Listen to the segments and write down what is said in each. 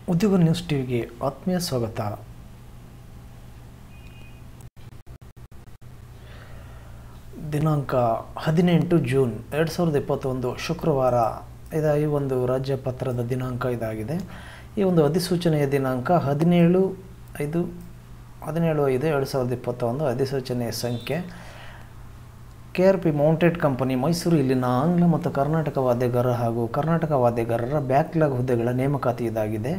ಉದ್ಯೋಗ ನ್ಯೂಸ್ ಟಿವಿಗೆ ಆತ್ಮೀಯ ಸ್ವಾಗತ ದಿನಾಂಕ ಹದಿನೆಂಟು ಜೂನ್ ಎರಡು ಸಾವಿರದ ಇಪ್ಪತ್ತೊಂದು ಶುಕ್ರವಾರ ಇದ ಈ ಒಂದು ರಾಜ್ಯ ಪತ್ರದ ದಿನಾಂಕ ಇದಾಗಿದೆ ಈ ಒಂದು ಅಧಿಸೂಚನೆಯ ದಿನಾಂಕ ಹದಿನೇಳು ಐದು ಹದಿನೇಳು ಐದು ಎರಡು ಸಾವಿರದ ಇಪ್ಪತ್ತೊಂದು ಅಧಿಸೂಚನೆಯ ಸಂಖ್ಯೆ K R P mounted company Mysuru ಇಲ್ಲಿನ ಆಂಗ್ಲ ಮತ್ತು ಕರ್ನಾಟಕ ವಾದ್ಯಗಾರ ಹಾಗೂ ಕರ್ನಾಟಕ ವಾದ್ಯಗಾರರ ಬ್ಯಾಕ್ಲಾಗ್ ಹುದ್ದೆಗಳ ನೇಮಕಾತಿ ಇದಾಗಿದೆ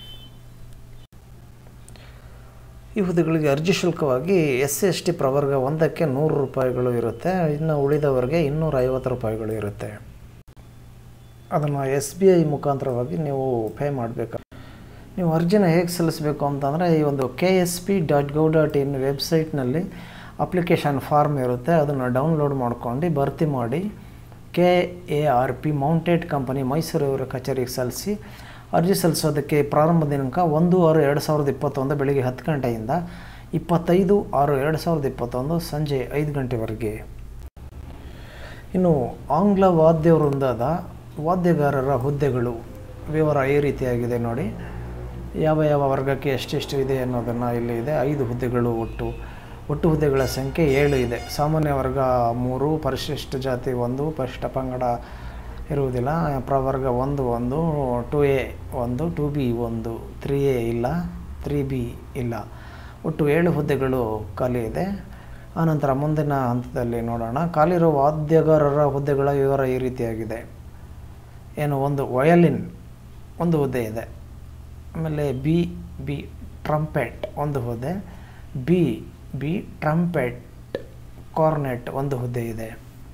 ಈ ಹುದ್ದೆಗಳಿಗೆ ಅರ್ಜಿ ಶುಲ್ಕವಾಗಿ ಎಸ್ ಸಿ ಎಸ್ ಟಿ ಪ್ರವರ್ಗ ಒಂದಕ್ಕೆ ನೂರು ರೂಪಾಯಿಗಳು ಇರುತ್ತೆ ಇನ್ನು ಉಳಿದವರಿಗೆ ಇನ್ನೂರ ಐವತ್ತು ರೂಪಾಯಿಗಳು ಇರುತ್ತೆ ಅದನ್ನು ಎಸ್ ಬಿ ಐ ಮುಖಾಂತರವಾಗಿ ನೀವು ಪೇ ಮಾಡಬೇಕು ನೀವು ಅರ್ಜಿನ ಹೇಗೆ ಸಲ್ಲಿಸಬೇಕು ಅಂತಂದರೆ ಈ ಒಂದು K S P dot gov dot in ವೆಬ್ಸೈಟ್ನಲ್ಲಿ ಅಪ್ಲಿಕೇಶನ್ ಫಾರ್ಮ್ ಇರುತ್ತೆ ಅದನ್ನು ಡೌನ್ಲೋಡ್ ಮಾಡ್ಕೊಂಡು ಭರ್ತಿ ಮಾಡಿ K A R P mounted company Mysuru ಇವರ ಕಚೇರಿಗೆ ಸಲ್ಲಿಸಿ ಅರ್ಜಿ ಸಲ್ಲಿಸೋದಕ್ಕೆ ಪ್ರಾರಂಭ ದಿನಾಂಕ ಒಂದು ಆರು ಎರಡು ಸಾವಿರದ ಇಪ್ಪತ್ತೊಂದು ಬೆಳಿಗ್ಗೆ ಹತ್ತು ಗಂಟೆಯಿಂದ ಇಪ್ಪತ್ತೈದು ಆರು ಎರಡು ಸಾವಿರದ ಇಪ್ಪತ್ತೊಂದು ಸಂಜೆ ಐದು ಗಂಟೆವರೆಗೆ ಇನ್ನು ಆಂಗ್ಲ ವಾದ್ಯ ವೃಂದದ ವಾದ್ಯಗಾರರ ಹುದ್ದೆಗಳು ವಿವರ ಈ ರೀತಿಯಾಗಿದೆ ನೋಡಿ ಯಾವ ಯಾವ ವರ್ಗಕ್ಕೆ ಎಷ್ಟೆಷ್ಟು ಇದೆ ಅನ್ನೋದನ್ನು ಇಲ್ಲಿ ಇದೆ ಐದು ಹುದ್ದೆಗಳು ಒಟ್ಟು ಒಟ್ಟು ಹುದ್ದೆಗಳ ಸಂಖ್ಯೆ ಏಳು ಇದೆ ಸಾಮಾನ್ಯ ವರ್ಗ ಮೂರು ಪರಿಶಿಷ್ಟ ಜಾತಿ ಒಂದು ಪರಿಶಿಷ್ಟ ಪಂಗಡ ಇರುವುದಿಲ್ಲ ಪ್ರವರ್ಗ ಒಂದು ಒಂದು ಟು ಎ ಒಂದು ಟು ಬಿ ಒಂದು ತ್ರೀ ಎ ಇಲ್ಲ ತ್ರೀ ಬಿ ಇಲ್ಲ ಒಟ್ಟು ಏಳು ಹುದ್ದೆಗಳು ಖಾಲಿ ಇದೆ ಆನಂತರ ಮುಂದಿನ ಹಂತದಲ್ಲಿ ನೋಡೋಣ ಖಾಲಿರೋ ವಾದ್ಯಗಾರರ ಹುದ್ದೆಗಳ ವಿವರ ಈ ರೀತಿಯಾಗಿದೆ ಏನು ಒಂದು ವಯಲಿನ್ ಒಂದು ಹುದ್ದೆ ಇದೆ ಆಮೇಲೆ ಬಿ ಬಿ ಟ್ರಂಪೆಟ್ ಒಂದು ಹುದ್ದೆ ಬಿ ಬಿ ಟ್ರಂಪೆಟ್ ಕಾರ್ನೆಟ್ ಒಂದು ಹುದ್ದೆ ಇದೆ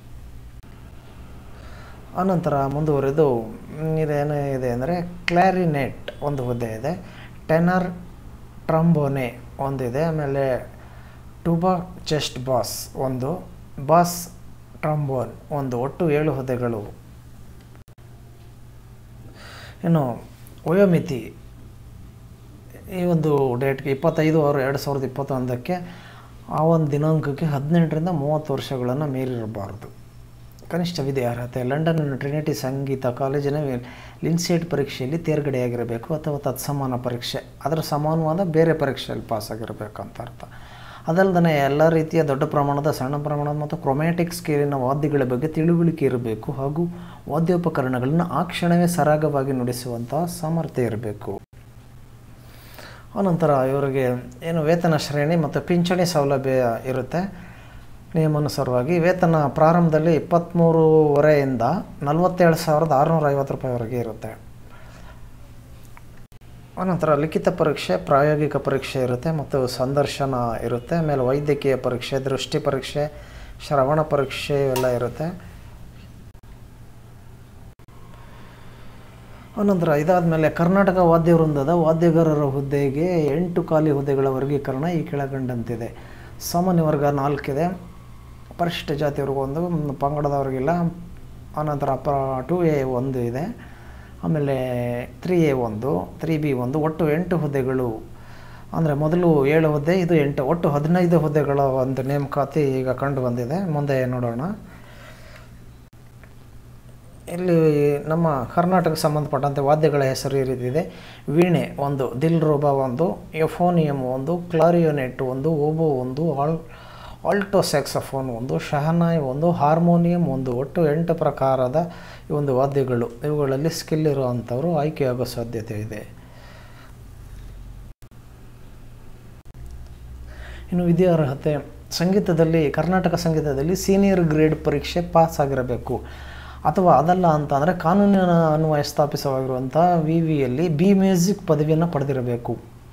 ಆನಂತರ ಮುಂದುವರೆದು ಇದೇನು ಇದೆ ಅಂದರೆ ಕ್ಲಾರಿನೆಟ್ ಒಂದು ಹುದ್ದೆ ಇದೆ ಟೆನರ್ ಟ್ರಂಬೋನೆ ಒಂದಿದೆ ಆಮೇಲೆ ಟುಬಾ ಚೆಸ್ಟ್ ಬಾಸ್ ಒಂದು ಬಾಸ್ ಟ್ರಂಬೋನ್ ಒಂದು ಒಟ್ಟು ಏಳು ಹುದ್ದೆಗಳು ಇನ್ನು ವಯೋಮಿತಿ ಈ ಒಂದು ಡೇಟ್ಗೆ ಇಪ್ಪತ್ತೈದು ಆರು ಎರಡು ಸಾವಿರದ ಇಪ್ಪತ್ತೊಂದಕ್ಕೆ ಆ ಒಂದು ದಿನಾಂಕಕ್ಕೆ ಹದಿನೆಂಟರಿಂದ ಮೂವತ್ತು ವರ್ಷಗಳನ್ನು ಮೀರಿರಬಾರ್ದು ಕನಿಷ್ಠ ವಿದ್ಯಾರ್ಹತೆ ಲಂಡನ್ನ ಟ್ರಿನಿಟಿ ಸಂಗೀತ ಕಾಲೇಜಿನ ಲಿನ್ಸೇಟ್ ಪರೀಕ್ಷೆಯಲ್ಲಿ ತೇರ್ಗಡೆಯಾಗಿರಬೇಕು ಅಥವಾ ತತ್ಸಮಾನ ಪರೀಕ್ಷೆ ಅದರ ಸಮಾನವಾದ ಬೇರೆ ಪರೀಕ್ಷೆಯಲ್ಲಿ ಪಾಸಾಗಿರಬೇಕು ಅಂತ ಅರ್ಥ ಅದಲ್ಲದೆ ಎಲ್ಲ ರೀತಿಯ ದೊಡ್ಡ ಪ್ರಮಾಣದ ಸಣ್ಣ ಪ್ರಮಾಣದ ಮತ್ತು ಕ್ರೊಮ್ಯಾಟಿಕ್ ಸ್ಕೇಲಿನ ವಾದ್ಯಗಳ ಬಗ್ಗೆ ತಿಳುವಳಿಕೆ ಇರಬೇಕು ಹಾಗೂ ವಾದ್ಯೋಪಕರಣಗಳನ್ನು ಆ ಕ್ಷಣವೇ ಸರಾಗವಾಗಿ ನುಡಿಸುವಂತಹ ಸಾಮರ್ಥ್ಯ ಇರಬೇಕು ಆನಂತರ ಇವರಿಗೆ ಏನು ವೇತನ ಶ್ರೇಣಿ ಮತ್ತು ಪಿಂಚಣಿ ಸೌಲಭ್ಯ ಇರುತ್ತೆ ನಿಯಮಾನುಸಾರವಾಗಿ ವೇತನ ಪ್ರಾರಂಭದಲ್ಲಿ ಇಪ್ಪತ್ತ್ಮೂರುವರೆಯಿಂದ ನಲವತ್ತೇಳು ಸಾವಿರದ ಆರುನೂರ ಐವತ್ತು ರೂಪಾಯಿವರೆಗೆ ಇರುತ್ತೆ ಆನಂತರ ಲಿಖಿತ ಪರೀಕ್ಷೆ ಪ್ರಾಯೋಗಿಕ ಪರೀಕ್ಷೆ ಇರುತ್ತೆ ಮತ್ತು ಸಂದರ್ಶನ ಇರುತ್ತೆ ಆಮೇಲೆ ವೈದ್ಯಕೀಯ ಪರೀಕ್ಷೆ ದೃಷ್ಟಿ ಪರೀಕ್ಷೆ ಶ್ರವಣ ಪರೀಕ್ಷೆ ಇವೆಲ್ಲ ಇರುತ್ತೆ ಆನಂತರ ಇದಾದಮೇಲೆ ಕರ್ನಾಟಕ ವಾದ್ಯ ವೃಂದದ ವಾದ್ಯಗಾರರ ಹುದ್ದೆಗೆ ಎಂಟು ಖಾಲಿ ಹುದ್ದೆಗಳ ವರ್ಗೀಕರಣ ಈ ಕೆಳಕಂಡಂತಿದೆ ಸಾಮಾನ್ಯ ವರ್ಗ ನಾಲ್ಕಿದೆ ಪರಿಶಿಷ್ಟ ಜಾತಿಯವ್ರಿಗೆ ಒಂದು ಪಂಗಡದವ್ರಿಗಿಲ್ಲ ಆನಂತರ ಪ ಟು ಎ ಒಂದು ಇದೆ ಆಮೇಲೆ ತ್ರೀ ಎ ಒಂದು ತ್ರೀ ಬಿ ಒಂದು ಒಟ್ಟು ಎಂಟು ಹುದ್ದೆಗಳು ಅಂದರೆ ಮೊದಲು ಏಳು ಹುದ್ದೆ ಇದು ಎಂಟು ಒಟ್ಟು ಹದಿನೈದು ಹುದ್ದೆಗಳ ಒಂದು ನೇಮಕಾತಿ ಈಗ ಕಂಡು ಬಂದಿದೆ ಮುಂದೆ ನೋಡೋಣ ಇಲ್ಲಿ ನಮ್ಮ ಕರ್ನಾಟಕಕ್ಕೆ ಸಂಬಂಧಪಟ್ಟಂತೆ ವಾದ್ಯಗಳ ಹೆಸರು ಈ ರೀತಿ ಇದೆ ವೀಣೆ ಒಂದು ದಿಲ್ ರೋಬಾ ಒಂದು ಎಫೋನಿಯಮ್ ಒಂದು ಕ್ಲಾರಿಯೋನೆಟ್ ಒಂದು ಓಬೋ ಒಂದು ಆಲ್ ಆಲ್ಟೋ ಸ್ಯಾಕ್ಸಫೋನ್ ಒಂದು ಶಹನಾಯ್ ಒಂದು ಹಾರ್ಮೋನಿಯಂ ಒಂದು ಒಟ್ಟು ಎಂಟು ಪ್ರಕಾರದ ಈ ಒಂದು ವಾದ್ಯಗಳು ಇವುಗಳಲ್ಲಿ ಸ್ಕಿಲ್ ಇರುವಂಥವರು ಆಯ್ಕೆಯಾಗೋ ಸಾಧ್ಯತೆ ಇದೆ ಇನ್ನು ವಿದ್ಯಾರ್ಹತೆ ಸಂಗೀತದಲ್ಲಿ ಕರ್ನಾಟಕ ಸಂಗೀತದಲ್ಲಿ ಸೀನಿಯರ್ ಗ್ರೇಡ್ ಪರೀಕ್ಷೆ ಪಾಸ್ ಆಗಿರಬೇಕು ಅಥವಾ ಅದಲ್ಲ ಅಂತ ಅಂದರೆ ಕಾನೂನಿನ ಅನ್ವಯ ಸ್ಥಾಪಿತವಾಗಿರುವಂಥ ವಿ ವಿಯಲ್ಲಿ ಬಿ ಮ್ಯೂಸಿಕ್ ಪದವಿಯನ್ನು ಪಡೆದಿರಬೇಕು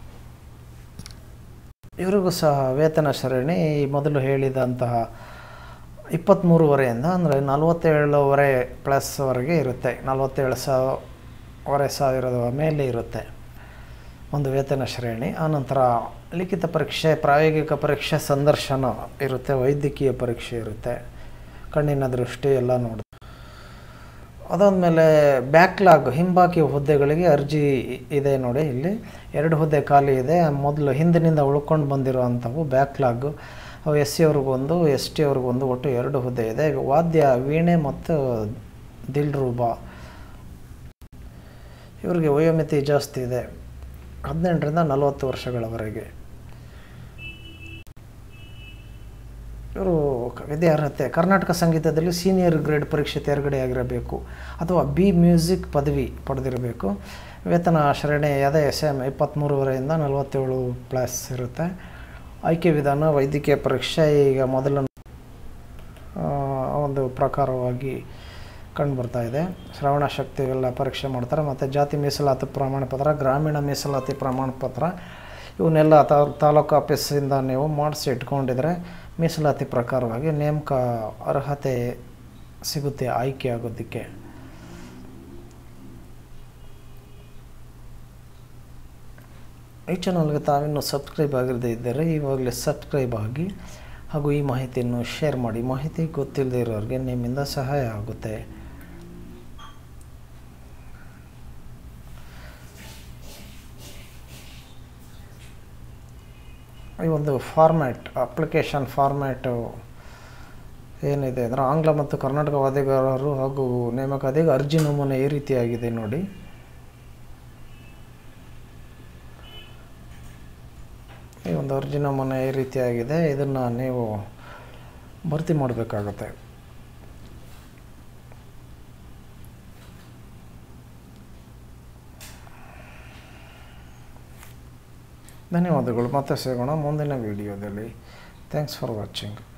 ಇವರಿಗೂ ಸಹ ವೇತನ ಶ್ರೇಣಿ ಮೊದಲು ಹೇಳಿದಂತಹ ಇಪ್ಪತ್ತ್ಮೂರುವರೆಯಿಂದ ಅಂದರೆ ನಲವತ್ತೇಳುವರೆ ಪ್ಲಸ್ವರೆಗೆ ಇರುತ್ತೆ ನಲವತ್ತೇಳು ಸಾವಿರ ಸಾವಿರದ ಮೇಲೆ ಇರುತ್ತೆ ಒಂದು ವೇತನ ಶ್ರೇಣಿ ಆನಂತರ ಲಿಖಿತ ಪರೀಕ್ಷೆ ಪ್ರಾಯೋಗಿಕ ಪರೀಕ್ಷೆ ಸಂದರ್ಶನ ಇರುತ್ತೆ ವೈದ್ಯಕೀಯ ಪರೀಕ್ಷೆ ಇರುತ್ತೆ ಕಣ್ಣಿನ ದೃಷ್ಟಿ ಎಲ್ಲ ನೋಡಿ ಅದಾದಮೇಲೆ ಬ್ಯಾಕ್ಲಾಗ್ ಹಿಂಬಾಕಿ ಹುದ್ದೆಗಳಿಗೆ ಅರ್ಜಿ ಇದೆ ನೋಡಿ ಇಲ್ಲಿ ಎರಡು ಹುದ್ದೆ ಖಾಲಿ ಇದೆ ಮೊದಲು ಹಿಂದಿನಿಂದ ಉಳ್ಕೊಂಡು ಬಂದಿರುವಂಥವು ಬ್ಯಾಕ್ಲಾಗ್ ಅವು ಎಸ್ ಸಿ ಅವ್ರಿಗೊಂದು ಎಸ್ ಟಿ ಅವ್ರಿಗೊಂದು ಒಟ್ಟು ಎರಡು ಹುದ್ದೆ ಇದೆ ವಾದ್ಯ ವೀಣೆ ಮತ್ತು ದಿಲ್ ರೂಬಾ ಇವರಿಗೆ ವಯೋಮಿತಿ ಜಾಸ್ತಿ ಇದೆ ಹದಿನೆಂಟರಿಂದ ನಲವತ್ತು ವರ್ಷಗಳವರೆಗೆ ಇವರು ವಿದ್ಯಾರ್ಹತೆ ಕರ್ನಾಟಕ ಸಂಗೀತದಲ್ಲಿ ಸೀನಿಯರ್ ಗ್ರೇಡ್ ಪರೀಕ್ಷೆ ತೇರ್ಗಡೆಯಾಗಿರಬೇಕು ಅಥವಾ ಬಿ ಮ್ಯೂಸಿಕ್ ಪದವಿ ಪಡೆದಿರಬೇಕು ವೇತನ ಶ್ರೇಣಿ ಅದೇ ಎಸ್ ಎಮ್ ಇಪ್ಪತ್ತ್ಮೂರುವರೆಯಿಂದ ನಲವತ್ತೇಳು ಪ್ಲಸ್ ಇರುತ್ತೆ ಆಯ್ಕೆ ವಿಧಾನ ವೈದ್ಯಕೀಯ ಪರೀಕ್ಷೆ ಈಗ ಮೊದಲ ಆ, ಒಂದು ಪ್ರಕಾರವಾಗಿ ಕಂಡುಬರ್ತಾ ಇದೆ ಶ್ರವಣ ಶಕ್ತಿಗೆಲ್ಲ ಪರೀಕ್ಷೆ ಮಾಡ್ತಾರೆ ಮತ್ತು ಜಾತಿ ಮೀಸಲಾತಿ ಪ್ರಮಾಣ ಪತ್ರ ಗ್ರಾಮೀಣ ಮೀಸಲಾತಿ ಪ್ರಮಾಣ ಪತ್ರ ಇವನ್ನೆಲ್ಲ ತಾ- ತಾಲೂಕು ಆಫೀಸಿಂದ ನೀವು ಮಾಡಿಸಿ ಇಟ್ಕೊಂಡಿದ್ರೆ ಮೀಸಲಾತಿ ಪ್ರಕಾರವಾಗಿ ನೇಮಕ ಅರ್ಹತೆ ಸಿಗುತ್ತೆ ಆಯ್ಕೆ ಆಗೋದಕ್ಕೆ ಈ ಚಾನಲ್ಗೆ ತಾವಿನ್ನೂ ಸಬ್ಸ್ಕ್ರೈಬ್ ಆಗಿರದೇ ಇದ್ದರೆ ಇವಾಗಲೇ ಸಬ್ಸ್ಕ್ರೈಬ್ ಆಗಿ ಹಾಗೂ ಈ ಮಾಹಿತಿಯನ್ನು ಶೇರ್ ಮಾಡಿ ಮಾಹಿತಿ ಗೊತ್ತಿಲ್ಲದೆ ಇರೋರಿಗೆ ನಿಮ್ಮಿಂದ ಸಹಾಯ ಆಗುತ್ತೆ ಈ ಒಂದು ಫಾರ್ಮ್ಯಾಟ್ ಅಪ್ಲಿಕೇಶನ್ ಫಾರ್ಮ್ಯಾಟು ಏನಿದೆ ಅಂದರೆ ಆಂಗ್ಲ ಮತ್ತು ಕರ್ನಾಟಕ ವಾದಿಗಾರರು ಹಾಗೂ ನೇಮಕಾತಿಗೆ ಅರ್ಜಿ ನಮೂನೆ ಈ ರೀತಿಯಾಗಿದೆ ನೋಡಿ ಈ ಒಂದು ಅರ್ಜಿ ನಮೂನೆ ಈ ರೀತಿಯಾಗಿದೆ ಇದನ್ನು ನೀವು ಭರ್ತಿ ಮಾಡಬೇಕಾಗತ್ತೆ ಧನ್ಯವಾದಗಳು ಮತ್ತೆ ಸಿಗೋಣ ಮುಂದಿನ ವಿಡಿಯೋದಲ್ಲಿ ಥ್ಯಾಂಕ್ಸ್ ಫಾರ್ ವಾಚಿಂಗ್